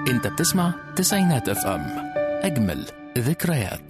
انت بتسمع تسعينات اف ام اجمل ذكريات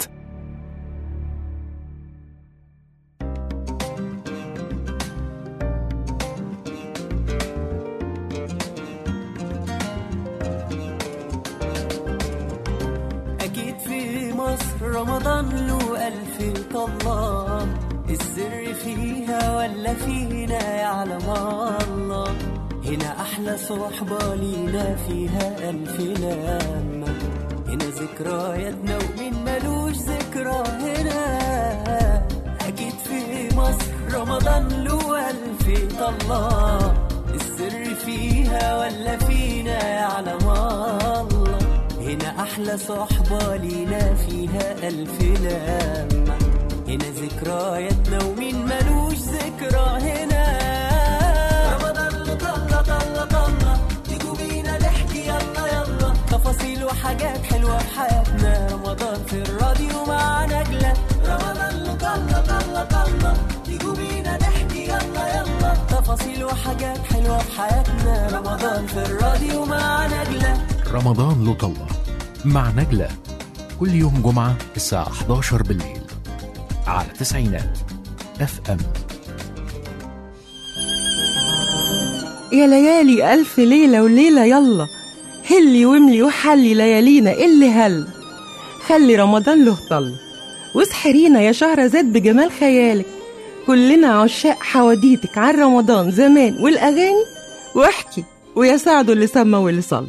أكيد في مصر رمضان له ألف طلة السر فيها ولا فينا يعلم الله هنا أحلى صحبة لينا فيها ألف لمة هنا ذكرياتنا ومين ملوش ذكرى هنا أكيد في مصر رمضان له ألف طلة السر فيها ولا فينا يعلم الله هنا أحلى صحبة لينا فيها ألف لمة هنا ذكرياتنا ومين ملوش ذكرى هنا رمضان له طلة طلة طلة تيجوا بينا نحكي يلا يلا تفاصيل وحاجات حلوة في حياتنا رمضان في الراديو مع نجلة رمضان له طلة طلة طلة تيجوا بينا نحكي يلا يلا تفاصيل وحاجات حلوة في حياتنا رمضان في الراديو مع نجلة رمضان له طلة مع نجلة كل يوم جمعة الساعة 11 بالليل على تسعينات اف ام يا ليالي ألف ليلة وليلة يلا هلي واملي وحلي ليالينا اللي هل خلي رمضان له طل واسحرينا يا شهرزاد بجمال خيالك كلنا عشاق حواديتك عن رمضان زمان والأغاني واحكي ويا سعده اللي سمى واللي صلى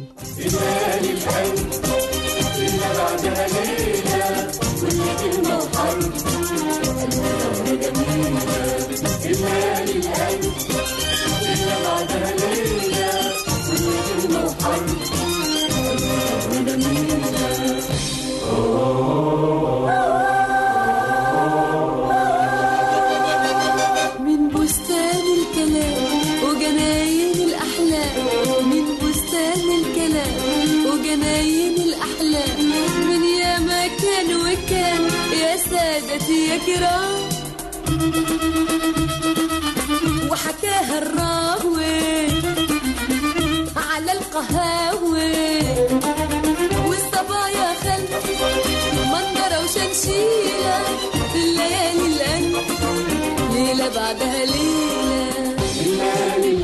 من بستان الكلام وجناين الأحلام من بستان الكلام وجناين الأحلام من يا مكان وكان يا سادتي يا كرام وحكاها الراوي على القهاوي والصبايا خلف منظرة وشمشيرة في الليالي الأنف ليلة بعدها ليلة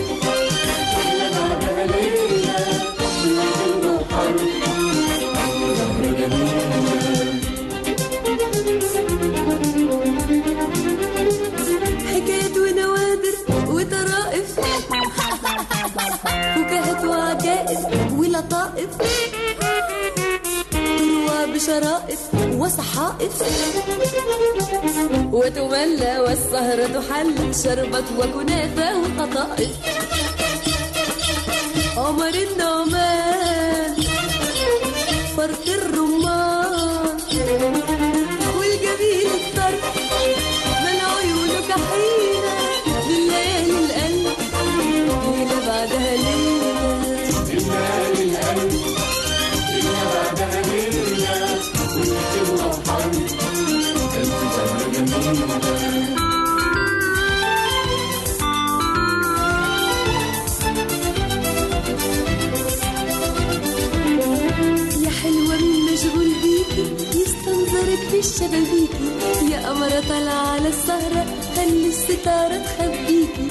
حكايات ونوادر وطرائف فكاهة وعجائب ولطائف تروى بشرائف وصحائف وتملى والسهرة حل شربت وكنافة وقطائف عمر النعمان فرق الرمان والجميل الطرف من عيونه كحيلة بالليالي القلب ليلة بعدها ليلة يا حلوة من مشغول بيكي يستنظرك في الشبابيكي يا قمرة طالعة على السهرة خلي الستارة تخبيكي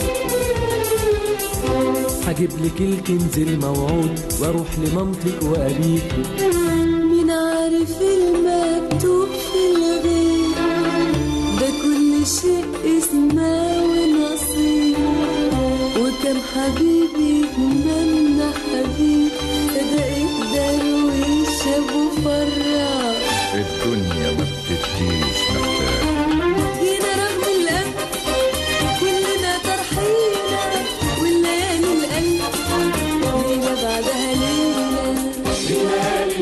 هجيب لك الكنز الموعود واروح لمامتك وابيكي مين عارف المكتوب في الغيب ده كل شيء اسمه ونصيب وكم حبيب يتمنى حبيب ده الدرويش ابو فرح الدنيا ما بتديش محتاج جينا رغم القلب كلنا طرحينا والليالي القلب ليلة بعدها ليلة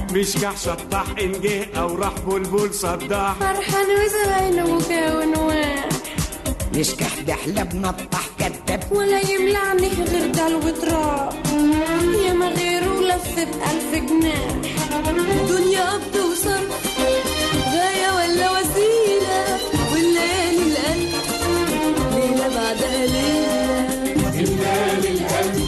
مش كح شطح إن جه أو راح بلبل صداح فرحان وزعل وكون واح مش كحد حلب نطح كدب ولا يملعني غير دال وتراب يا ما غيره لف بألف جناح دنيا قبض وصرف غاية ولا وسيلة والليالي القلب ليلة بعدها ليلة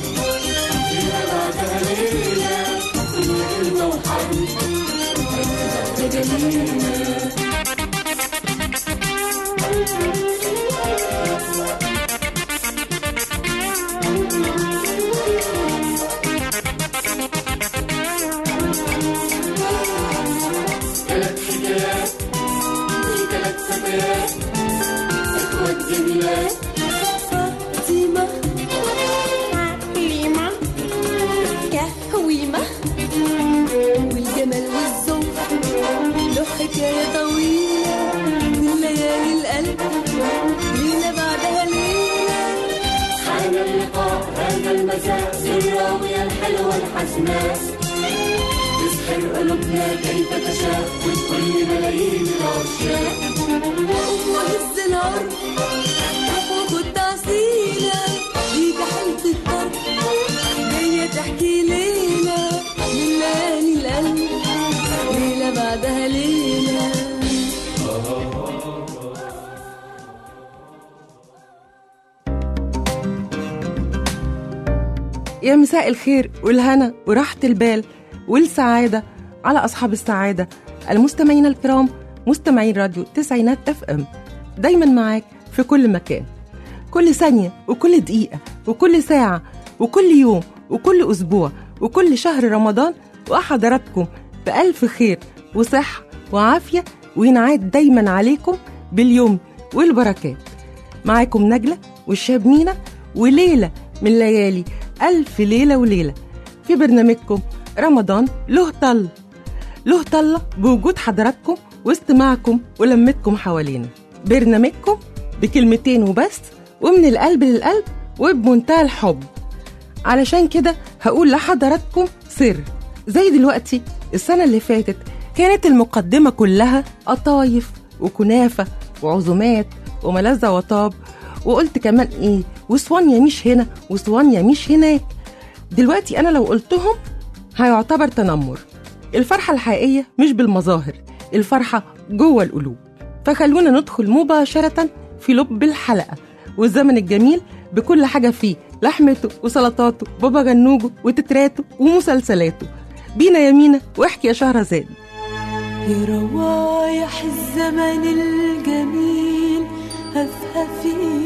فاطمة حليمة كهويمة والجمال والذوق له حكاية طويلة من ليالي القلب ليلة بعدها ليلة حان اللقاء هذا المساء الراوية الحلوة الحسناء تسحر قلوبنا كيف تشاء وكل ملايين العشاق وأم هز العرض وكنت أصيلة ليك حلت الطرب جاية تحكي ليلة من ليالي القلب ليلة بعدها ليلة يا مساء الخير والهنا وراحة البال والسعادة على أصحاب السعادة المستمعين الكرام مستمعين راديو تسعينات اف ام دايما معاك في كل مكان كل ثانية وكل دقيقة وكل ساعة وكل يوم وكل أسبوع وكل شهر رمضان وحضراتكم بألف خير وصحة وعافية وينعاد دايما عليكم باليوم والبركات معاكم نجلة والشاب مينا وليلة من ليالي ألف ليلة وليلة في برنامجكم رمضان له طل له طلة بوجود حضراتكم واستماعكم ولمتكم حوالينا برنامجكم بكلمتين وبس ومن القلب للقلب وبمنتهى الحب علشان كده هقول لحضراتكم سر زي دلوقتي السنة اللي فاتت كانت المقدمة كلها قطايف وكنافة وعزومات وملذة وطاب وقلت كمان ايه وسوانيا مش هنا وسوانيا مش هناك دلوقتي انا لو قلتهم هيعتبر تنمر الفرحة الحقيقية مش بالمظاهر الفرحة جوه القلوب فخلونا ندخل مباشرة في لب الحلقة والزمن الجميل بكل حاجة فيه لحمته وسلطاته بابا غنوجه وتتراته ومسلسلاته بينا يا مينا واحكي يا شهرزاد يا روايح الزمن الجميل هفهفي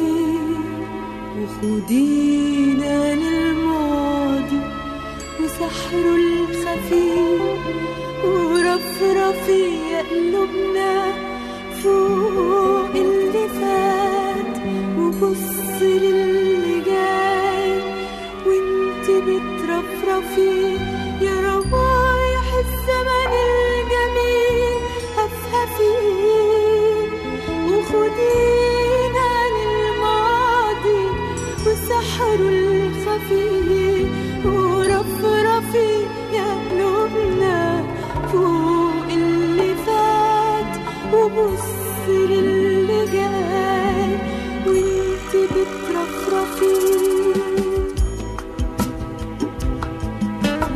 وخدينا للماضي وسحره الخفي ورفرفي يا قلوبنا فوق اللي فات وبص للي جاي وانت بترفرفي يا روايح الزمن الجميل هفهفي وخدينا للماضي وسحره الخفي ورفرفي يا قلوبنا فوق اللي فات وبص للي جاي وانت بترفرفي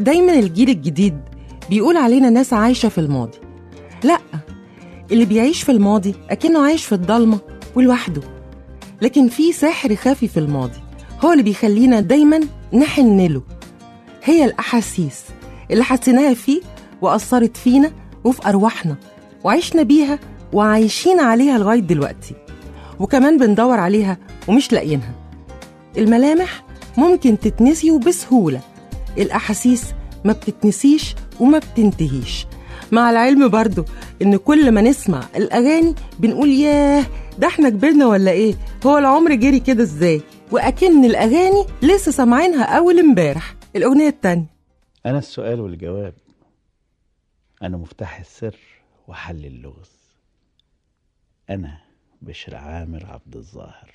دايما الجيل الجديد بيقول علينا ناس عايشة في الماضي لأ اللي بيعيش في الماضي أكنه عايش في الضلمة ولوحده لكن في سحر خفي في الماضي هو اللي بيخلينا دايما نحن له هي الأحاسيس اللي حسيناها فيه وأثرت فينا وفي أرواحنا وعشنا بيها وعايشين عليها لغاية دلوقتي وكمان بندور عليها ومش لاقيينها الملامح ممكن تتنسي وبسهولة الأحاسيس ما بتتنسيش وما بتنتهيش مع العلم برضو إن كل ما نسمع الأغاني بنقول ياه ده احنا كبرنا ولا ايه هو العمر جري كده ازاي وأكن الأغاني لسه سامعينها أول امبارح الأغنية التانية أنا السؤال والجواب أنا مفتاح السر وحل اللغز أنا بشر عامر عبد الظاهر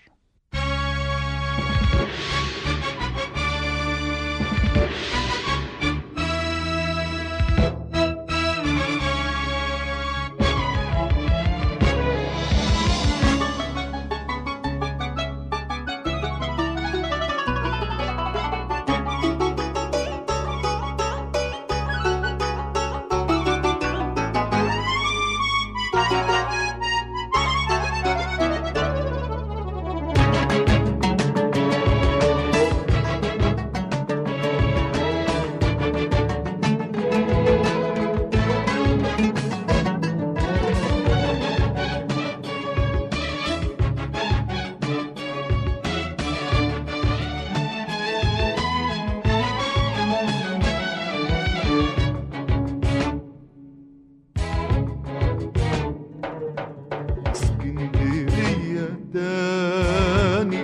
اسكندرية تاني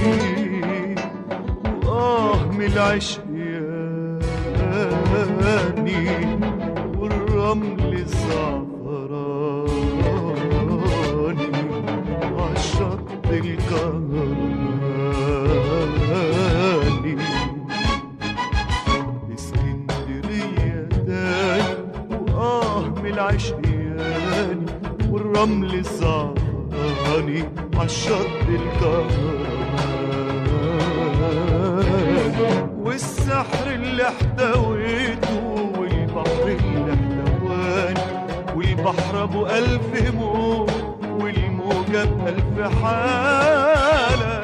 وآه من العشق ياني والرمل الزعفراني عالشط الكهرباني اسكندرية تاني وآه من العشق ياني والرمل الزعفراني عالشط الكهرباني والسحر اللي احتويته والبحر اللي احتواني والبحر ابو الف موج والموجة بألف حالة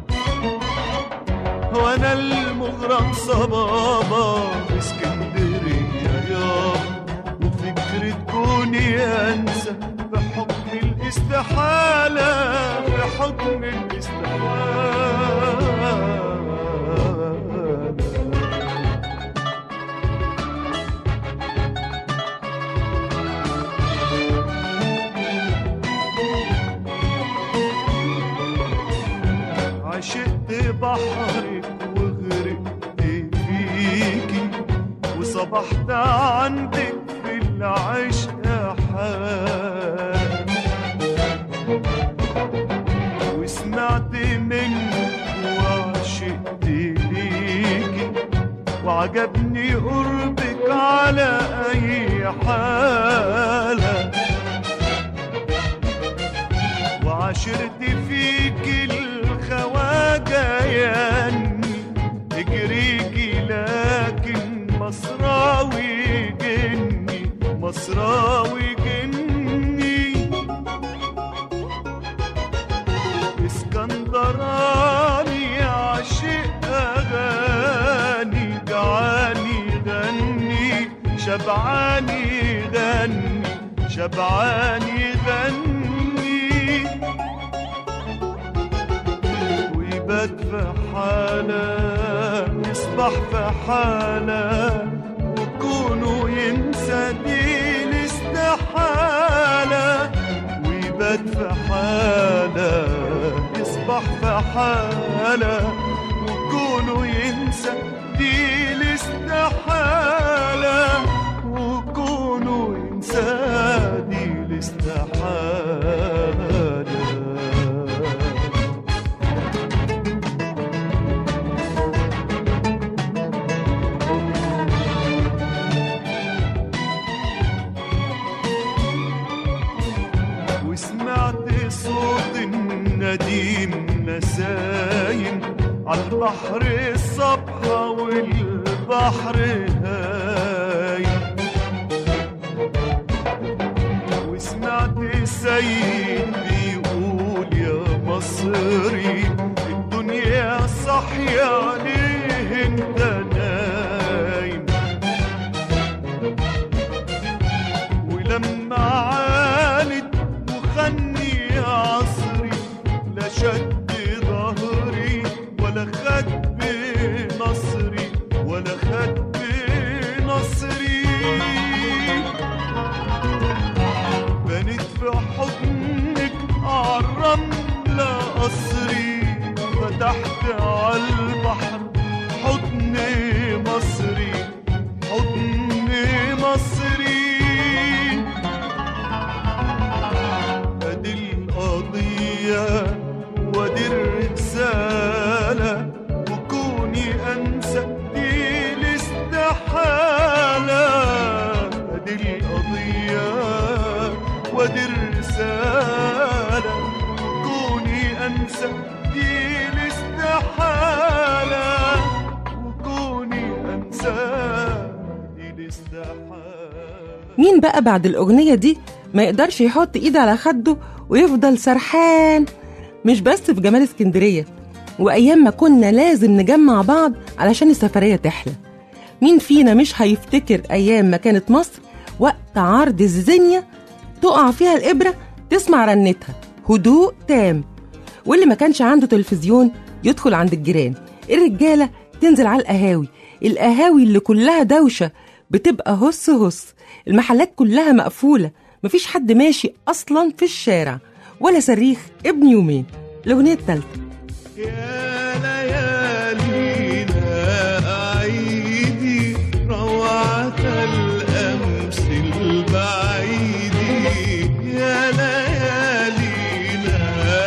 وانا المغرم صبابة في اسكندرية يابا وفكرة كوني انسى في حكم الاستحالة في حكم الاستحالة عشقت بحرك وغرقت فيكي وصبحت عندك في العشق حال وسمعت منك وعشقت ليكي وعجبني قربك على أي حالة وعشرت فيك الخواجة ياني تجريكي لكن مصراوي جني مصراوي جني اسكندراني عاشق اغاني جعاني غني شبعاني غني شبعاني غني ويبات في حالة يصبح في حالة وكونه ينسى دي الاستحالة ويبات في حالة يصبح في حالة وكونه ينسى دي الاستحالة وكونه ينسى دي الاستحالة وسمعت صوت النديم نسايم عالبحر الصبحة والبحر السيد بيقول يا مصري الدنيا صحية عليه انت نايم ولما عانت وخني عصري لا شد ظهري ولا خد بنصري ولا خد بنصري بنت في حضنك عالرملة قصري فتحت عالبحر حضن مصري حضن مصري ادي القضية وادي الرسالة وكوني انسى دي الاستحالة ادي القضية وادي الرسالة وكوني انسى دي الاستحالة وكوني انسى دي الاستحالة مين بقى بعد الأغنية دي ما يقدرش يحط إيده على خده ويفضل سرحان مش بس في جمال اسكندرية وأيام ما كنا لازم نجمع بعض علشان السفرية تحلى مين فينا مش هيفتكر أيام ما كانت مصر وقت عرض الزينية تقع فيها الإبرة تسمع رنتها هدوء تام واللي ما كانش عنده تلفزيون يدخل عند الجيران الرجالة تنزل على القهاوي القهاوي اللي كلها دوشة بتبقى هس هس المحلات كلها مقفولة مفيش حد ماشي أصلا في الشارع ولا صريخ ابن يومين الأغنية التالتة يا ليالينا عيدي روعة الأمس البعيد يا ليالينا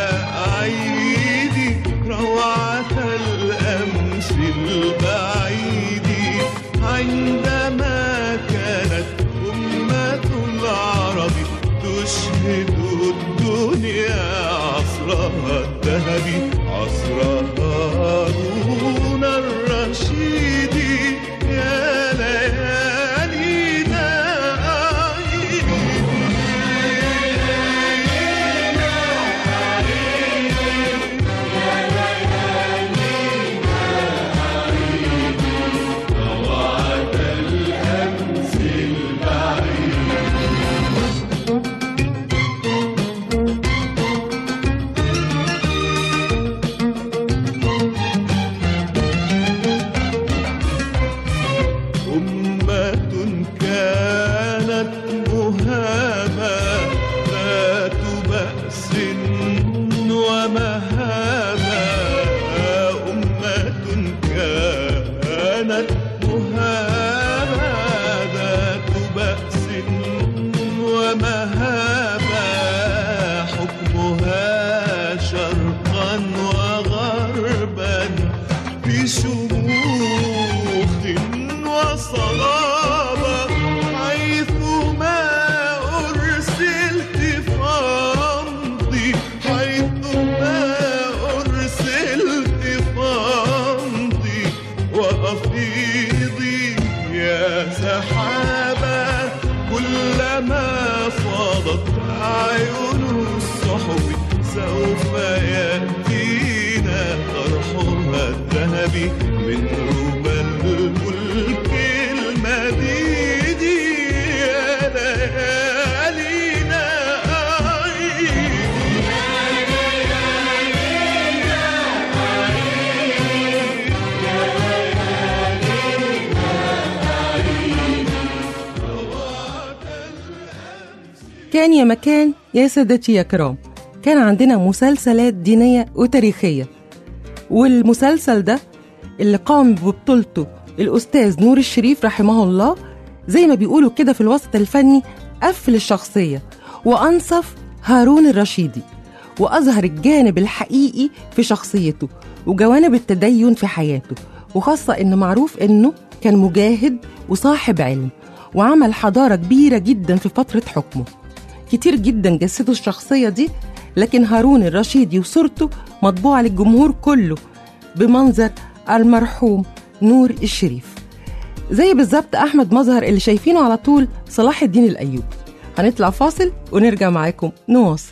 عيدي روعة الأمس البعيد عندما كانت أمة العرب تشهد الدنيا عصرها الذهبي عصر هارون الرشيد يا ليالينا أمة كانت مهابة ذات بأس ومهابة أمة كانت مهابة ذات بأس ومهابة حكمها شرقا وغربا في شموخ وصلابة حيثما أرسلت فامضي حيثما أرسلت فامضي وأفيضي يا سحابة كلما فاضت أعين الصحب سوف يأتينا طرحها الذهبي من ربى الملك المديد يا ليالينا كان يا مكان يا سادتي يا كرام كان عندنا مسلسلات دينية وتاريخية والمسلسل ده اللي قام ببطولته الأستاذ نور الشريف رحمه الله زي ما بيقولوا كده في الوسط الفني قفل الشخصية وأنصف هارون الرشيدي وأظهر الجانب الحقيقي في شخصيته وجوانب التدين في حياته وخاصة إنه معروف إنه كان مجاهد وصاحب علم وعمل حضارة كبيرة جدا في فترة حكمه كتير جدا جسدوا الشخصية دي لكن هارون الرشيدي وصورته مطبوعة للجمهور كله بمنظر المرحوم نور الشريف زي بالظبط أحمد مظهر اللي شايفينه على طول صلاح الدين الأيوبي هنطلع فاصل ونرجع معاكم نواصل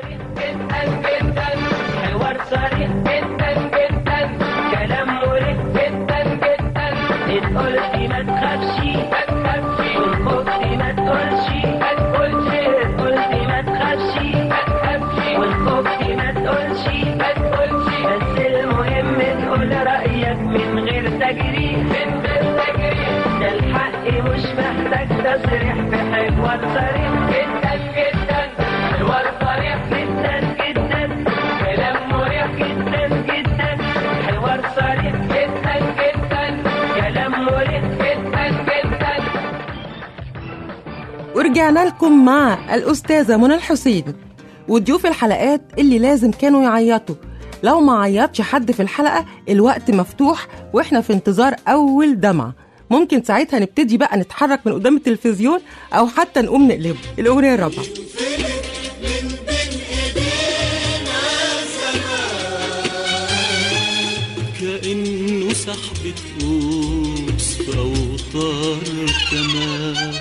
حوار صريح جدا جدا كلام مريح جدا جدا اتقلت ما تخافش ما تخافش والخبز ما تقولش ما تقولش اتقلت ما تخافش ما تخافش والخبز ما تقولش ما تقولش بس المهم تقول رأيك من غير تجريح من غير تجريح ده الحق مش محتاج تصريح في حوار صريح جدا جدا حوار صريح جدا جدا كلام مريح جدا جدا حوار صريح جدا جدا كلام مريح جدا جدا ورجعنا لكم مع الأستاذة منى الحسين وضيوف الحلقات اللي لازم كانوا يعيطوا لو ما عيطش حد في الحلقة الوقت مفتوح وإحنا في انتظار أول دمعة ممكن ساعتها نبتدي بقى نتحرك من قدام التلفزيون أو حتى نقوم نقلبه الأغنية الرابعة كأنه سحبة قوس في أوتار كمان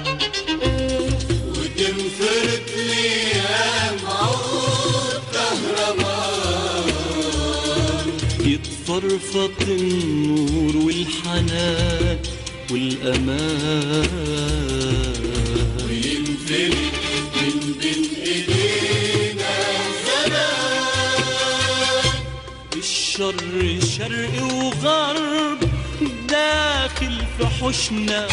وتنفرد ليام عود كهربان يتفرفط النور والحنان والأمان وينفرد من بين إيدينا زمان الشر شرق وغرب داخل في حوشنا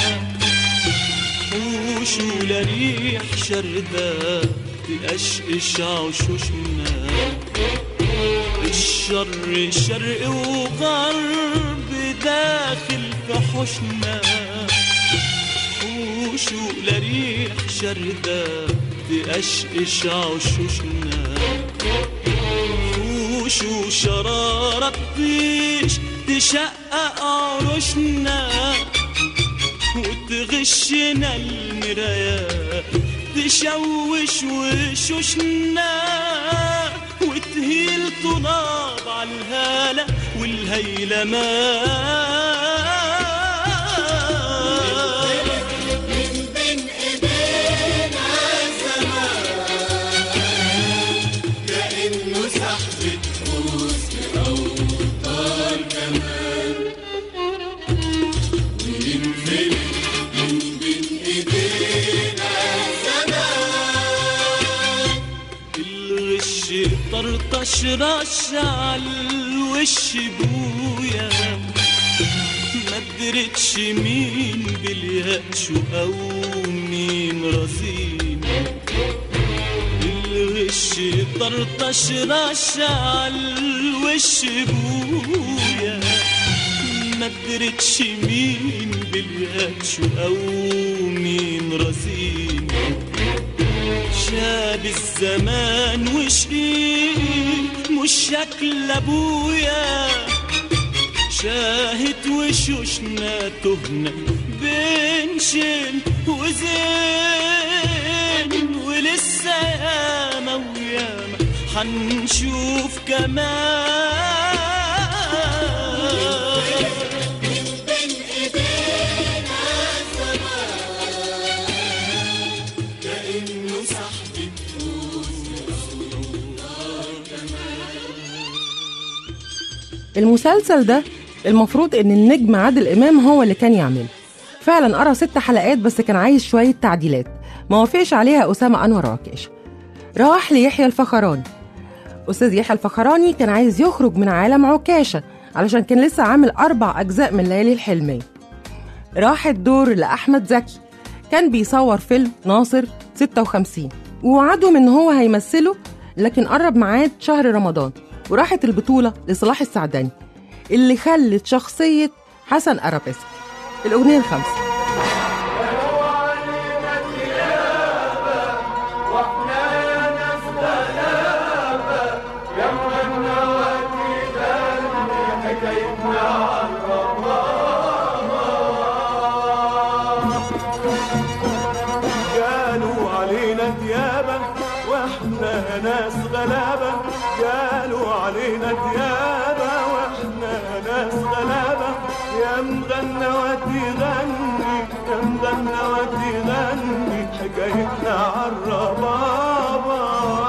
حوش ولا ريح شردة تقشقش عشوشنا الشر شرق وغرب داخل في حوشنا حوش ولا ريح شردة تقشقش عشوشنا وش وشرارة تطيش تشقق عروشنا وتغشنا المرايات تشوش وشوشنا وتهيل طناب على الهالة والهيلمان من بين ايدينا زمان كأنه سحبة فوز في أوتار كمان وينفلت من بين إيدينا زمان الغش طرطش رش على الوش بويا ما درتش مين باليأس أو مين رزين الوش طرطش رش على الوش بويا ما درتش مين باليأس أو مين رزين شاب الزمان وشقيق مش شكل ابويا شاهد وشوشنا تهنا بين شين وزين ولسه ياما وياما حنشوف كمان بين ايدينا زمان كأنه صاحبي المسلسل ده المفروض ان النجم عادل امام هو اللي كان يعمله فعلا قرا ست حلقات بس كان عايز شويه تعديلات ما وافقش عليها اسامه انور عكاش راح ليحيى الفخراني استاذ يحيى الفخراني كان عايز يخرج من عالم عكاشه علشان كان لسه عامل اربع اجزاء من ليالي الحلميه راح الدور لاحمد زكي كان بيصور فيلم ناصر 56 ووعدهم ان هو هيمثله لكن قرب ميعاد شهر رمضان وراحت البطولة لصلاح السعداني اللي خلت شخصية حسن أرابيسك الأغنية الخامسة قالوا علينا ديابة واحنا ناس غلابة قالوا علينا ديابة واحنا ناس غلابة يا مغنى وتغني يا نغنى وتغني حكايتنا عالربابة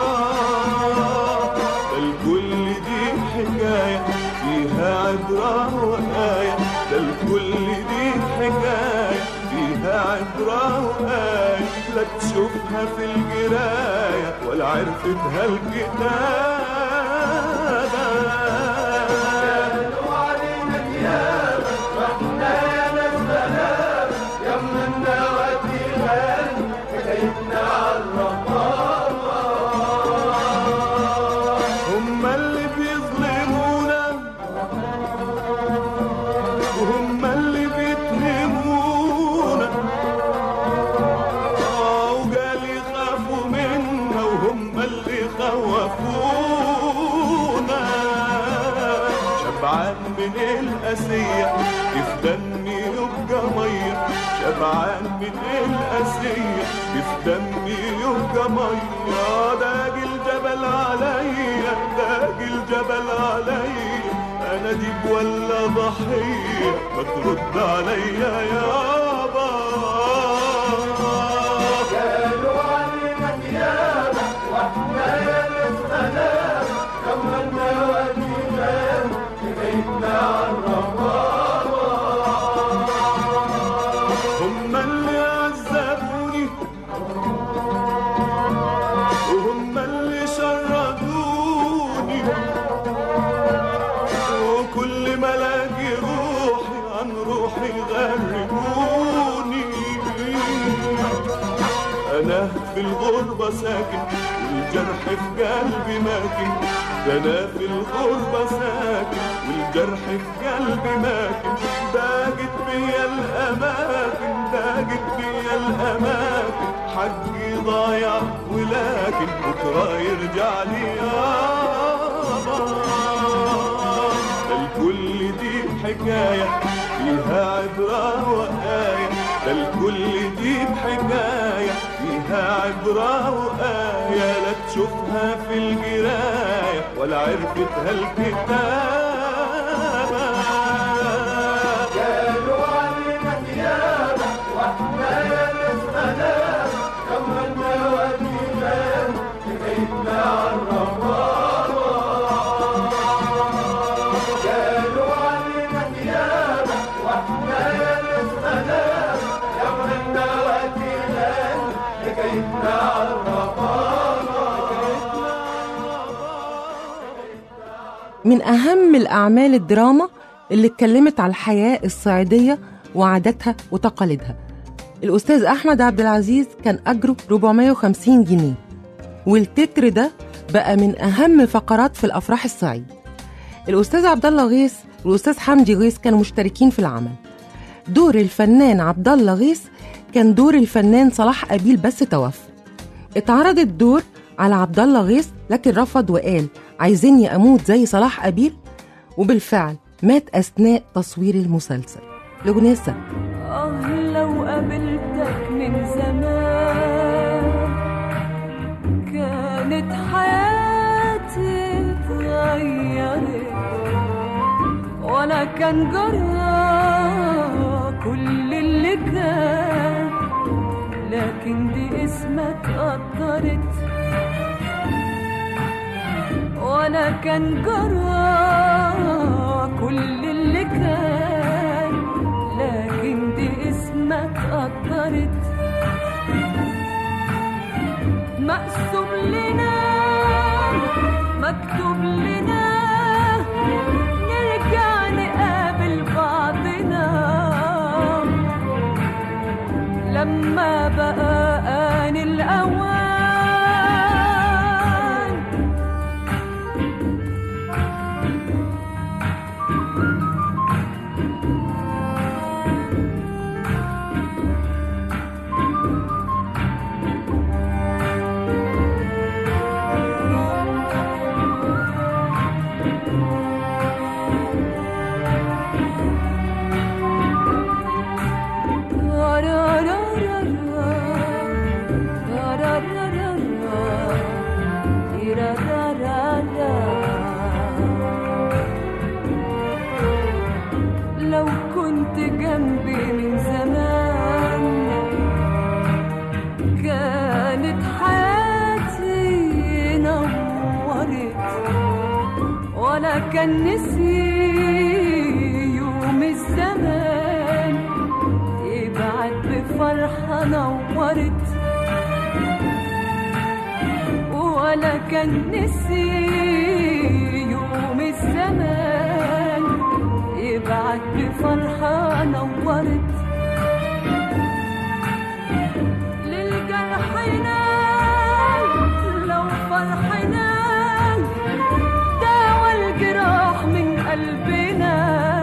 ده الكل دي حكاية فيها عبرة وآية ده الكل دي حكاية فيها عبرة وآية لا تشوفها في القراية ولا عرفتها الكتابة هم اللي بيظلمونا وهم اللي بيتهمونا آه، وقال يخافوا منا وهم اللي خوفونا شبعان من الأسية كيف دمي يبقى مية شبعان من الأسية كيف دمي يبقى مية داق الجبل عليا داق الجبل عليا أنا ديب ولا ضحية ما ترد عليا يابا قالوا علينا ديابة واحنا يا نسخنا كما النوادي بيتنا هم اللي عذبوني وهم اللي شردوني وكل ما الاقي روحي عن روحي يغربوني انا في الغربة ساكن والجرح في قلبي ماكن ده انا في الغربة ساكن والجرح في قلبي ماكن ضاقت بيا الاماكن ضاقت بيا الاماكن حقي ضايع ولكن بكره يرجع لي يابا ده الكل دي حكاية فيها عبرة وآية ده الكل دي بحكاية فيها عبرة وآية لا تشوفها في القراية ولا عرفتها الكتابة قالوا علينا ديابة واحنا يا نسخنا كما النوادي بيتنا قالوا علينا ديابة واحنا يا نسخنا كما النوادي بيتنا من أهم الأعمال الدراما اللي اتكلمت على الحياة الصعيدية وعاداتها وتقاليدها الأستاذ أحمد عبد العزيز كان أجره 450 جنيه والتتر ده بقى من أهم فقرات في الأفراح الصعيد الأستاذ عبد الله غيث والأستاذ حمدي غيث كانوا مشتركين في العمل دور الفنان عبد الله غيث كان دور الفنان صلاح أبيل بس توفى اتعرض الدور على عبد الله غيث لكن رفض وقال عايزيني اموت زي صلاح ابيل وبالفعل مات اثناء تصوير المسلسل الاغنيه السابقه آه لو قابلتك من زمان كانت حياتي اتغيرت ولا كان جرى كل اللي كان لكن دي اسمك قدرت ولا كان جرى كل اللي كان لكن دي اسمك قدرت مقسوم لنا مكتوب لنا نرجع نقابل بعضنا لما بقى آن الأوان كان نسي يوم الزمان يبعت بفرحة نورت ولا كان نسي يوم الزمان يبعت بفرحة نورت للجرحنا لو فرحنا داوى الجراح من قلبنا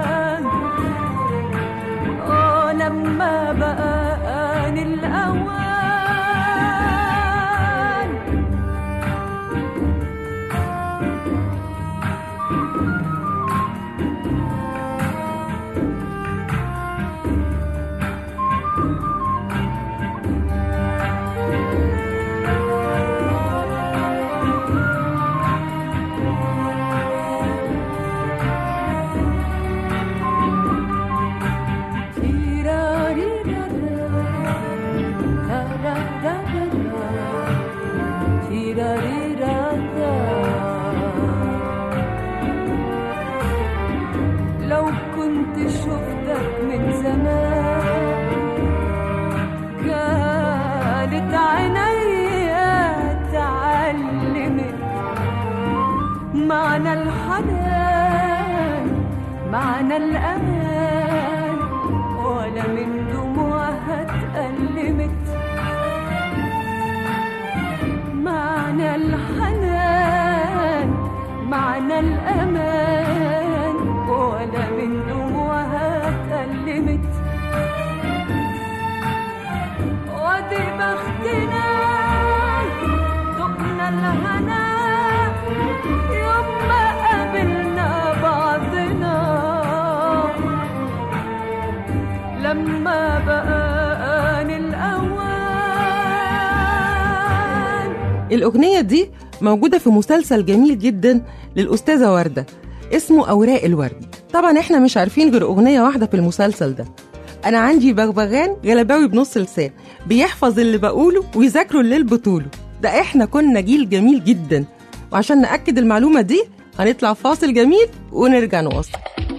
اه لما بقى آن الأوان لو كنت شفتك من زمان كانت عينيا تعلمت معنى الحنان معنى الأمان ولا من دموعها اتألمت معنى الحنان معنى الأمان ولا من دموعها اتألمت ودي بختنا دقنا الهنا يوم ما قابلنا بعضنا لما بقى آن الأوان الأغنية دي موجودة في مسلسل جميل جدا للأستاذة وردة اسمه أوراق الورد طبعا احنا مش عارفين غير أغنية واحدة في المسلسل ده أنا عندي بغبغان غلباوي بنص لسان بيحفظ اللي بقوله ويذاكره الليل بطوله ده احنا كنا جيل جميل جدا وعشان نأكد المعلومة دي هنطلع فاصل جميل ونرجع نواصل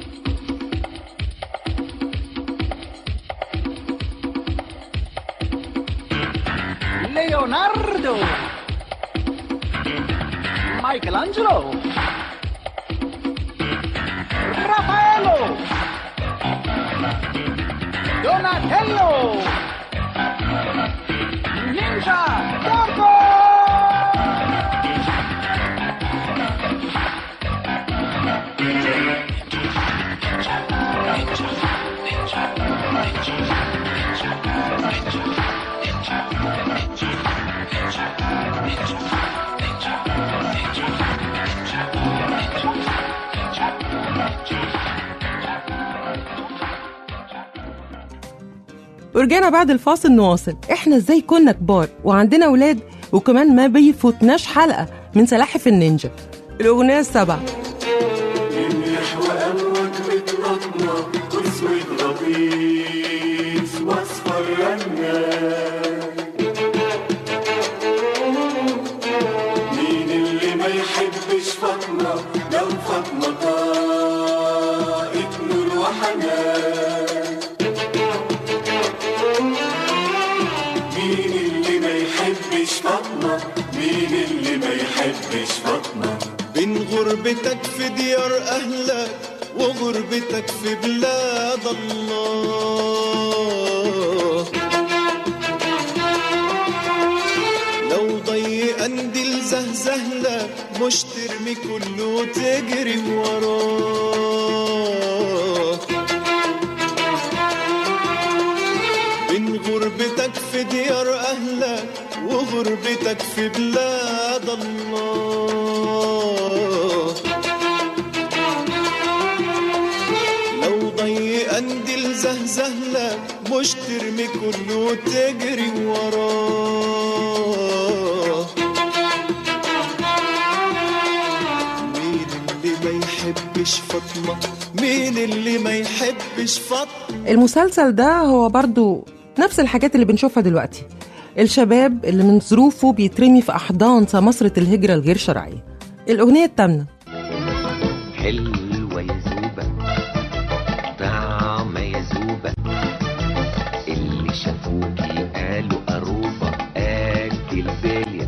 Leonardo, Michelangelo, Raffaello, Donatello, Ninja Turco. ورجعنا بعد الفاصل نواصل احنا ازاي كنا كبار وعندنا ولاد وكمان ما بيفوتناش حلقة من سلاحف النينجا الأغنية السبعة يحوى أمرك بتلطمة واسود غطيس واصفر رنان مين اللي ما يحبش فاطمة لو فاطمة طاقت نور وحنان مين اللي ما يحبش فاطمة مين اللي ما يحبش فاطمة بين غربتك في ديار أهلك وغربتك في بلاد الله لو ضيق قنديل زهزهلك مش ترمي كله وتجري وراه بين غربتك في ديار أهلك وغربتك في بلاد الله لو ضيق قنديل زهزهلك مش ترمي كله وتجري وراه مين اللي ما يحبش فاطمة مين اللي ما يحبش فاطمة المسلسل ده هو برضو نفس الحاجات اللي بنشوفها دلوقتي الشباب اللي من ظروفه بيترمي في أحضان سمسرة الهجرة الغير شرعية الأغنية التامنة حلوة يا زوبة طعمة يا زوبة اللي شافوكي قالوا قروبة قد البلية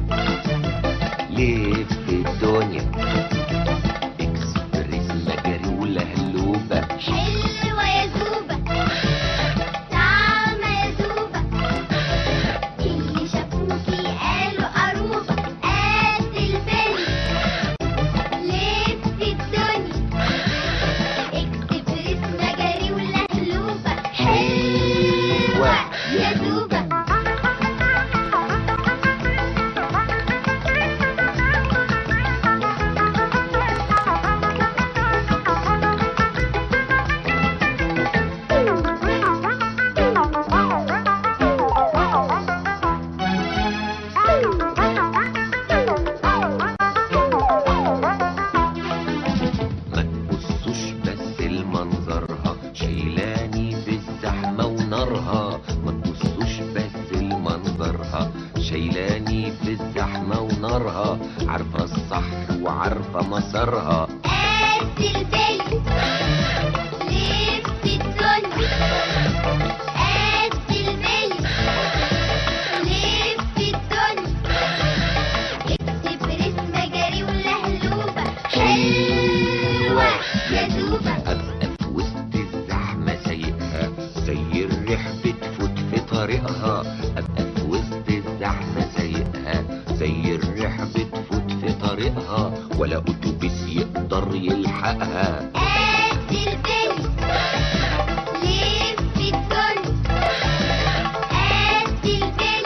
لف الدنيا اكسبريس مجاري ولهلوبة حلوة يا زوبة طعمة يا زوبة اللي شافوكي قالوا قروبة قد البلي لف الدنيا اكسبريس مجاري ولهلوبة حلوة يا زوبة ما تبصوش بس لمنظرها شيلاني في الزحمة ونارها ما تبصوش بس لمنظرها شيلاني في الزحمة ونارها عارفة الصح وعارفة مسارها قد البلي لف الدنيا قد البلي لف الدنيا اكسبريس مجاري ولهلوبة حلوة يا زوبة أبقى في وسط الزحمة سايقها زي الريح بتفوت في طريقها أبقى في وسط الزحمة سايقها زي الريح بتفوت في طريقها ولا أتوبيس يقدر يلحقها قد البلي لف الدنيا قد البلي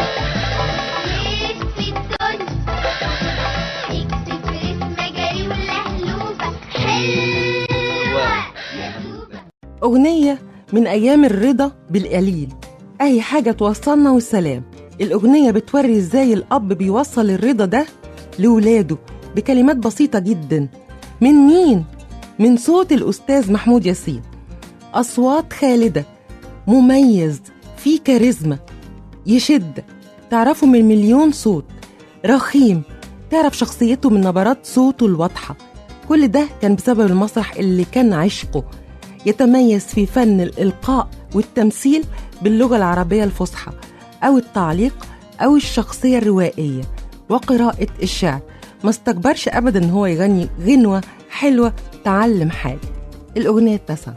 لف الدنيا اكسبريس مجاري ولهلوبة حلوة يا زوبة أغنية من أيام الرضا بالقليل أي حاجة توصلنا والسلام الأغنية بتوري إزاي الأب بيوصل الرضا ده لولاده بكلمات بسيطة جدا من مين؟ من صوت الأستاذ محمود ياسين أصوات خالدة مميز فيه كاريزما يشد تعرفه من مليون صوت رخيم تعرف شخصيته من نبرات صوته الواضحة كل ده كان بسبب المسرح اللي كان عشقه يتميز في فن الإلقاء والتمثيل باللغة العربية الفصحى أو التعليق أو الشخصية الروائية وقراءة الشعر ما استكبرش أبدا إن هو يغني غنوة حلوة تعلم حاجة الأغنية التاسعة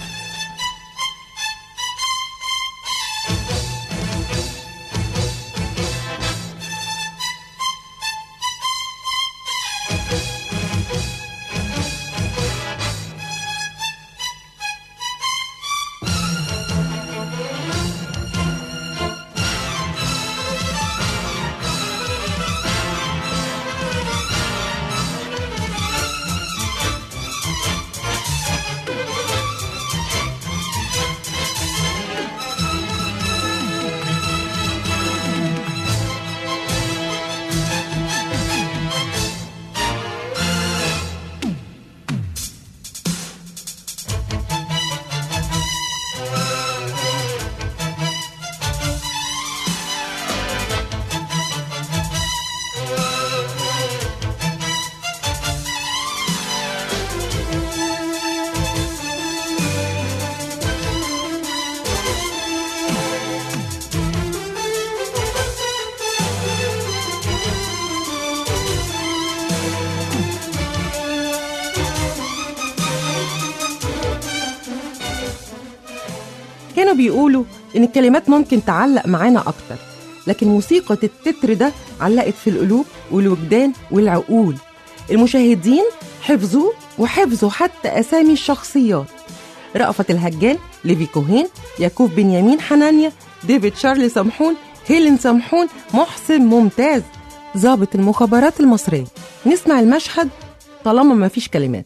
كانوا بيقولوا إن الكلمات ممكن تعلق معانا أكتر لكن موسيقى التتر ده علقت في القلوب والوجدان والعقول المشاهدين حفظوه وحفظوا حتى أسامي الشخصيات رأفت الهجان ليفي كوهين يعقوب بنيامين حنانيا ديفيد شارلي سمحون هيلين سمحون محسن ممتاز ضابط المخابرات المصرية نسمع المشهد طالما ما فيش كلمات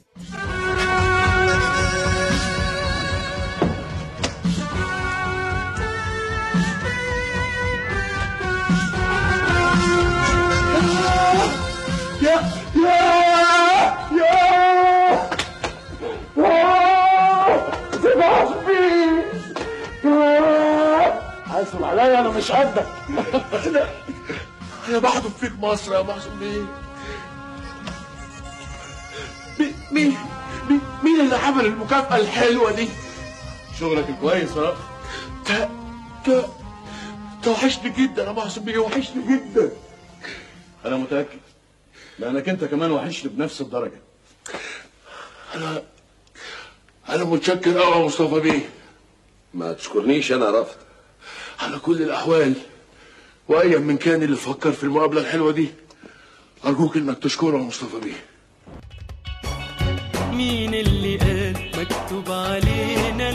يا يا يا سيبها فيه حاسب عليا انا مش قدك انا انا بحدف فيك مصر يا محسن بيه بي- مين مين مين اللي عمل المكافأة الحلوة دي؟ شغلك كويس يا رأفت ده ده ده وحشني جدا يا محسن بيه وحشني جدا انا متاكد لانك انت كمان وحشني بنفس الدرجه انا انا متشكر قوي يا مصطفى بيه ما تشكرنيش انا رفض على كل الاحوال وايا من كان اللي فكر في المقابله الحلوه دي ارجوك انك تشكره يا مصطفى بيه مين اللي قال مكتوب علينا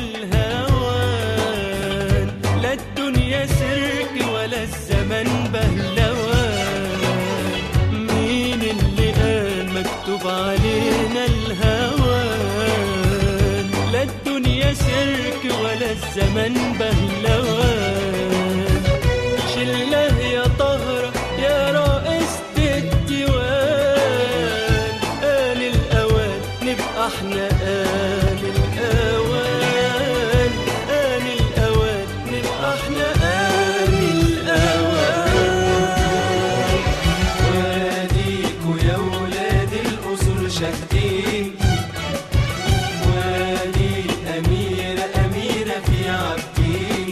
الهوان لا الدنيا سرك ولا الزمن بهلوان مين اللي قال مكتوب علينا الهوان لا الدنيا سرك ولا الزمن بهلوان شله يا طهرة يا رئيسة الديوان آن الأوان نبقى احنا آن الأوان آن الأوان نبقى احنا آن الأوان واديكوا يا ولاد الأصول شاهدين وادي أميرة أميرة في عابدين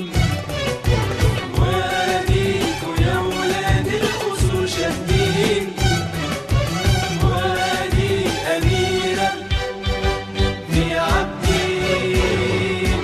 واديكوا يا ولاد الأصول شاهدين وادي أميرة في عابدين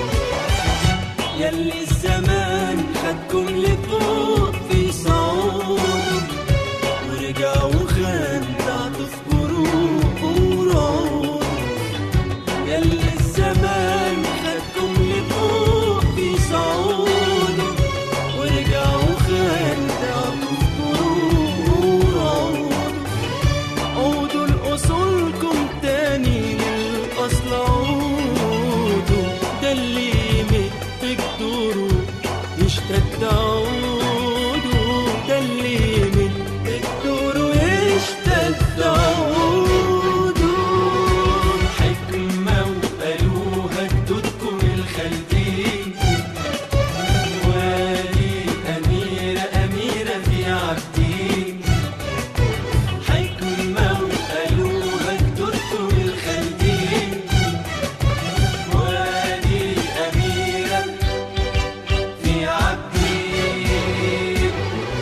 يلي الزمان خدكم لفوق في صعود ورجع وخان تعطف بروق ورعود يلي الزمان خدكم لفوق في صعود ورجع وخان تعطف بروق ورعود عودوا لأصولكم تاني للأصل عودوا ده اللي يمد جدوره يشتد عودوا ده اللي يمد جدوره يشتد عودوا حكمة وقالوها جدودكم الخالدين وادي أميرة أميرة في عابدين حكمة وقالوها جدودكم الخالدين وادي أميرة في عابدين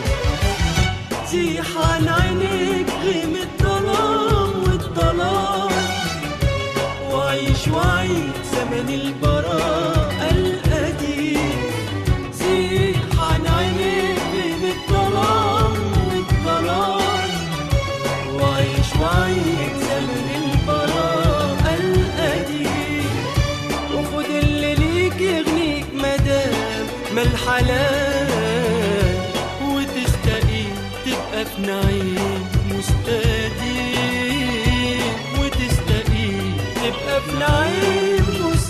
زيح عن عينيك غيم الظلام والظلام وعيش وعيد زمن البراءة القديم زيح عن عينيك غيم الظلام والظلام وعيش وعيد زمن البراءة القديم وخد اللي ليك يغنيك مدام ما الحلال وتستقيم تبقى في نعيم مستديم وتستقيم تبقى في نعيم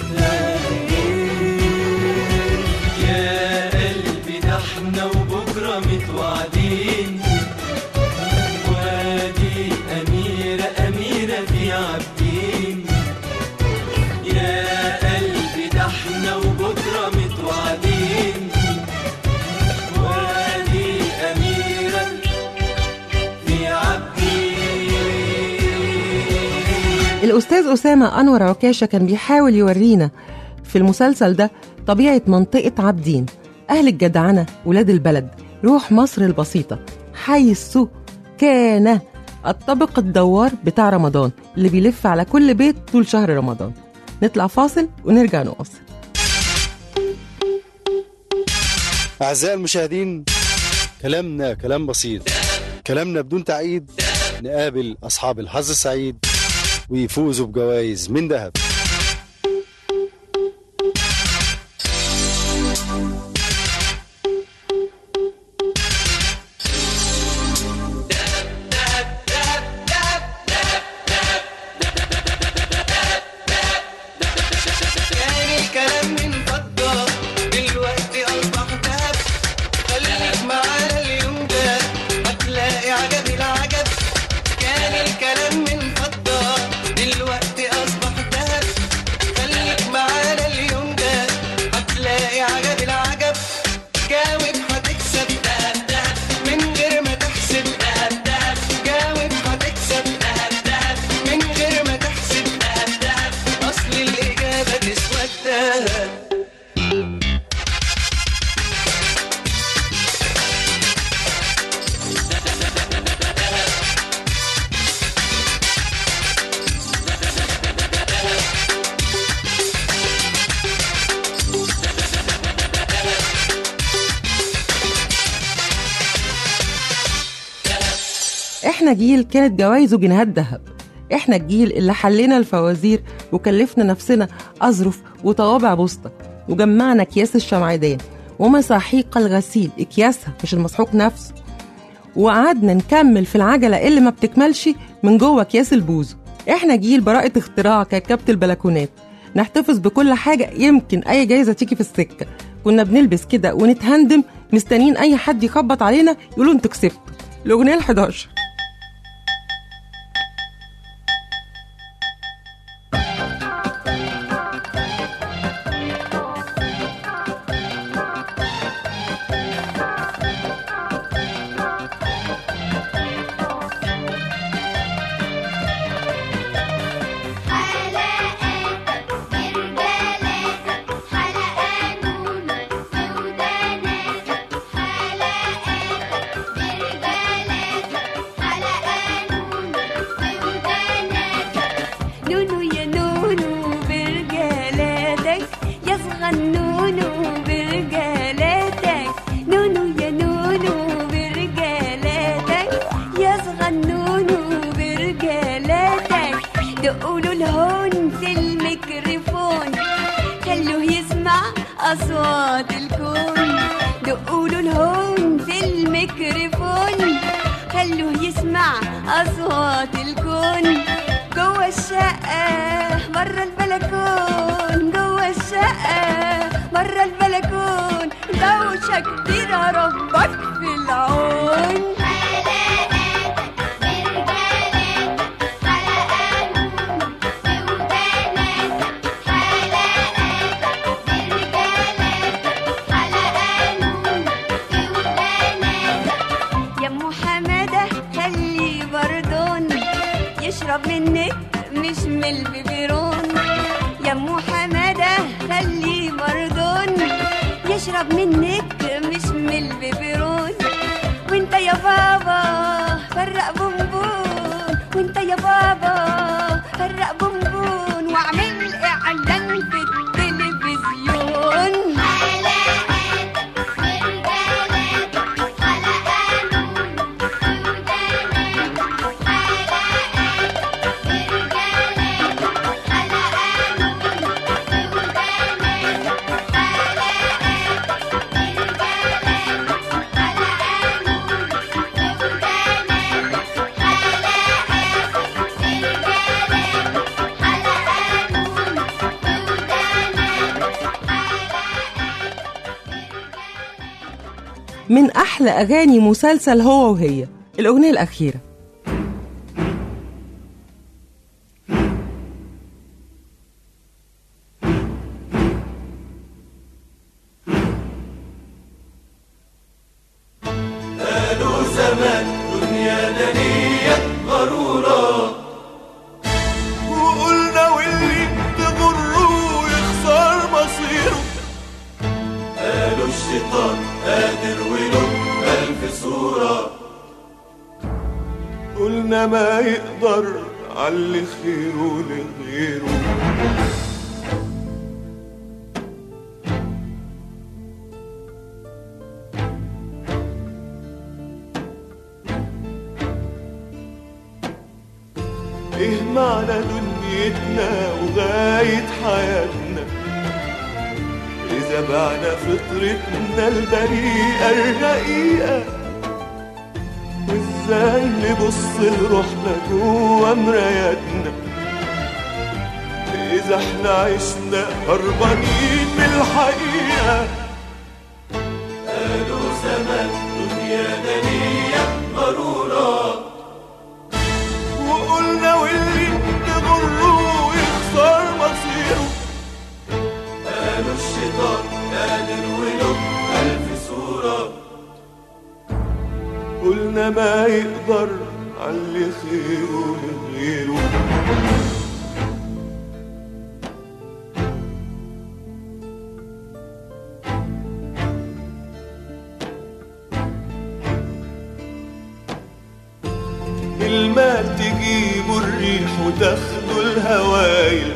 مستديم يا قلبي ده احنا وبكره متوعدين وادي أميرة أميرة في عابدين يا قلبي ده احنا وبكرة متوعدين وادي أميرة في عابدين الأستاذ أسامة أنور عكاشة كان بيحاول يورينا في المسلسل ده طبيعة منطقة عابدين أهل الجدعنة ولاد البلد روح مصر البسيطة حيث كان الطبق الدوار بتاع رمضان اللي بيلف على كل بيت طول شهر رمضان نطلع فاصل ونرجع نواصل أعزائي المشاهدين كلامنا كلام بسيط كلامنا بدون تعقيد نقابل أصحاب الحظ السعيد ويفوزوا بجوائز من ذهب كان الكلام من فضة دلوقتي أصبح ذهب خليك معانا اليوم ده هتلاقي عجب العجب كان الكلام من فضة دلوقتي أصبح ذهب احنا جيل كانت جوايزه جنيهات ذهب احنا الجيل اللي حلينا الفوازير وكلفنا نفسنا أظرف وطوابع بوسطة وجمعنا أكياس الشمعدان ومساحيق الغسيل أكياسها مش المسحوق نفسه وقعدنا نكمل في العجلة اللي ما بتكملش من جوه أكياس البوزو احنا جيل براءة اختراع كركبة البلكونات نحتفظ بكل حاجة يمكن أي جايزة تيجي في السكة كنا بنلبس كده ونتهندم مستنيين أي حد يخبط علينا يقولوا انتوا كسبتوا الأغنية ال11 نونو يا نونو برجالاتك يا صغنونو برجالاتك نونو يا نونو برجالاتك يا صغنونو برجالاتك دقولوا الهون في الميكروفون خلوه يسمع أصوات الكون دقولوا الهون في الميكروفون خلوه يسمع أصوات الكون جوه الشقة بره البلكون جوه الشقة بره البلكون دوشة كبيرة ربك في العون يا ام حماده خلي بردون يشرب منك مش من البيبرون يا ام حماده خلي بردون يشرب منك مش من البيبرون وانت يا بابا فرق بونبون وانت يا بابا فرق بونبون واعمل اعلان في التلفزيون من أحلى أغاني مسلسل هو وهي الأغنية الأخيرة قالوا زمان دنيا دنية غرورة وقلنا واللي تغره يخسر مصيره قالوا الشيطان قادر وله ألف صورة قلنا ما يقدر علي خيره لغيره ايه معنى دنيتنا وغاية حياتنا إذا بعنا فطرتنا البريئة الرقيقة وإزاي نبص لروحنا جوا مراياتنا إذا احنا عشنا هربانين من الحقيقة قالوا زمان دنيا دنية غرورة وقلنا واللي تغره يخسر مصيره قالوا الشيطان قادر وله ألف صورة قلنا ما يقدر علي خيره لغيره المال تجيبه الريح وتاخده الهوايل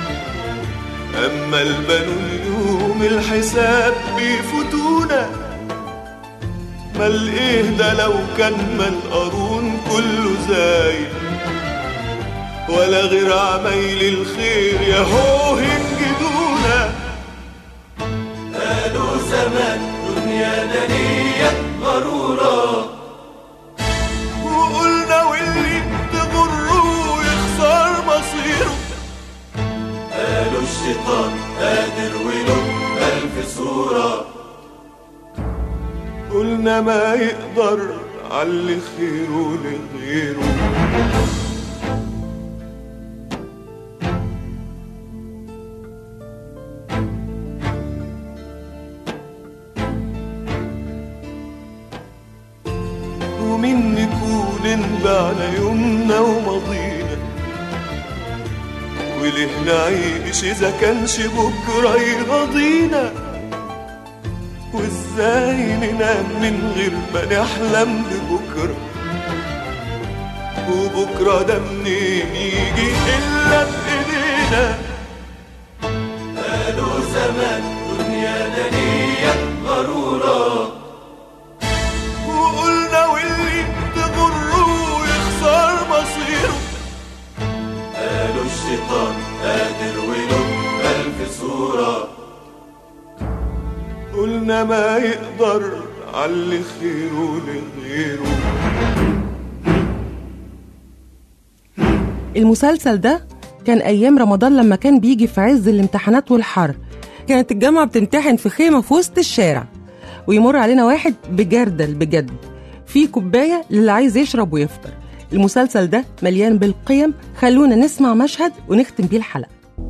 أما البنو يوم الحساب بيفوتونا مال ايه ده لو كان مال قارون كله زايد ولا غير عمايل الخير يا هو انجدونا قالوا زمان دنيا دنية غرورة وقلنا واللي تغره يخسر مصيره قالوا الشيطان قادر وله ألف صورة قلنا ما يقدر على خيره لغيره ومين نكون انبعنا يومنا وماضينا وليه نعيش اذا كانش بكره يرضينا وازاي ننام من غير ما نحلم ببكره وبكره ده منين يجي الا بايدينا قالوا زمان دنيا دنية غرورة وقلنا واللي تغره يخسر مصيره قالوا الشيطان قادر وله ألف صورة قلنا ما يقدر على خيره لغيره المسلسل ده كان أيام رمضان لما كان بيجي في عز الامتحانات والحر كانت الجامعة بتمتحن في خيمة في وسط الشارع ويمر علينا واحد بجردل بجد في كوباية للي عايز يشرب ويفطر المسلسل ده مليان بالقيم خلونا نسمع مشهد ونختم بيه الحلقة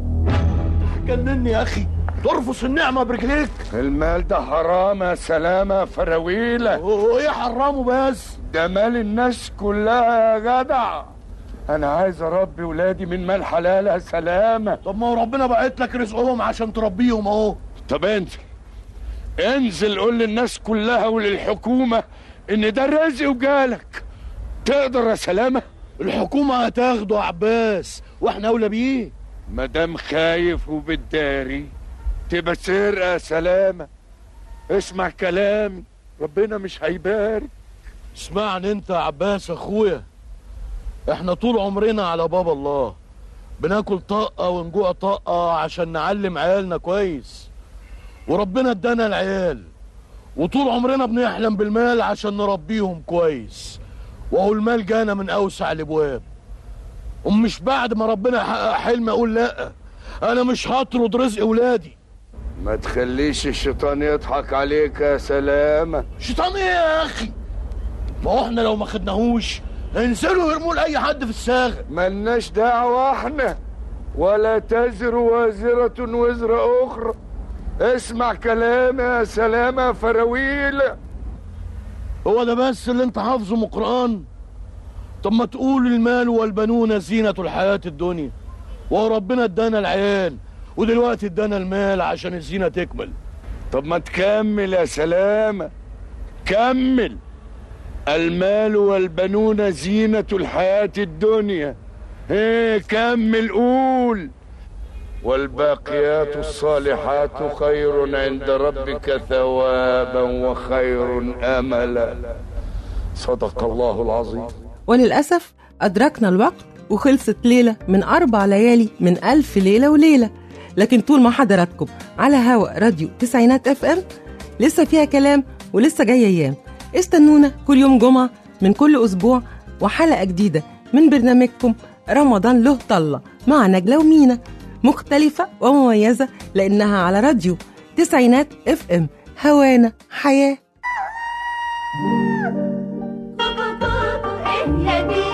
جنني يا اخي ترفس النعمة برجليك المال ده حرام يا سلامة فراويلة وايه حرامه بس ده مال الناس كلها يا جدع انا عايز اربي ولادي من مال حلال يا سلامة طب ما هو ربنا بعت لك رزقهم عشان تربيهم اهو طب انزل انزل قول للناس كلها وللحكومة ان ده الرزق وجالك تقدر يا سلامة الحكومة هتاخده يا عباس واحنا اولى بيه مدام خايف وبتداري تبقى سرقة يا سلامة اسمع كلامي ربنا مش هيبارك اسمعني انت يا عباس اخويا احنا طول عمرنا على باب الله بناكل طاقة ونجوع طاقة عشان نعلم عيالنا كويس وربنا ادانا العيال وطول عمرنا بنحلم بالمال عشان نربيهم كويس وهو المال جانا من اوسع الابواب ومش بعد ما ربنا يحقق حلم اقول لا انا مش هطرد رزق ولادي ما تخليش الشيطان يضحك عليك يا سلامة شيطان ايه يا اخي ما هو احنا لو ما خدناهوش هينزلوا ويرموه لاي حد في الساغ ملناش دعوة احنا ولا تزر وازرة وزر اخرى اسمع كلامي يا سلامة فراويل هو ده بس اللي انت حافظه من القرآن طب ما تقول المال والبنون زينة الحياة الدنيا وهو ربنا ادانا العيال ودلوقتي ادانا المال عشان الزينة تكمل طب ما تكمل يا سلامة كمل المال والبنون زينة الحياة الدنيا ايه كمل قول والباقيات الصالحات خير عند ربك ثوابا وخير املا صدق الله العظيم وللأسف أدركنا الوقت وخلصت ليلة من أربع ليالي من ألف ليلة وليلة لكن طول ما حضراتكم على هوا راديو تسعينات اف ام لسه فيها كلام ولسه جاي أيام استنونا كل يوم جمعة من كل أسبوع وحلقة جديدة من برنامجكم رمضان له طلة مع نجلة ومينا مختلفة ومميزة لأنها على راديو تسعينات اف ام هوانا حياة يا دي